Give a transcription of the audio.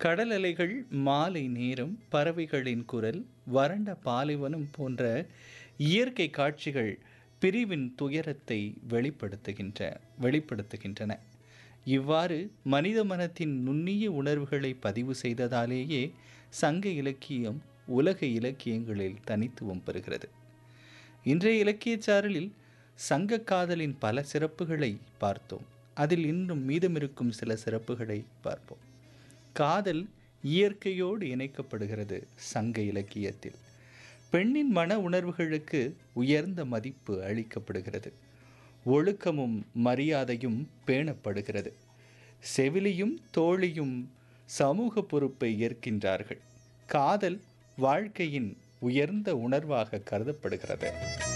கடல் அலைகள் மாலை நேரம் பறவைகளின் குரல் வறண்ட பாலைவனம் போன்ற இயற்கை காட்சிகள் பிரிவின் துயரத்தை வெளிப்படுத்துகின்ற வெளிப்படுத்துகின்றன இவ்வாறு மனித மனத்தின் நுண்ணிய உணர்வுகளை பதிவு செய்ததாலேயே சங்க இலக்கியம் உலக இலக்கியங்களில் தனித்துவம் பெறுகிறது இன்றைய இலக்கியச் சாரலில் சங்க காதலின் பல சிறப்புகளை பார்த்தோம் அதில் இன்னும் மீதமிருக்கும் சில சிறப்புகளை பார்ப்போம் காதல் இயற்கையோடு இணைக்கப்படுகிறது சங்க இலக்கியத்தில் பெண்ணின் மன உணர்வுகளுக்கு உயர்ந்த மதிப்பு அளிக்கப்படுகிறது ஒழுக்கமும் மரியாதையும் பேணப்படுகிறது செவிலியும் தோழியும் சமூக பொறுப்பை ஏற்கின்றார்கள் காதல் வாழ்க்கையின் உயர்ந்த உணர்வாக கருதப்படுகிறது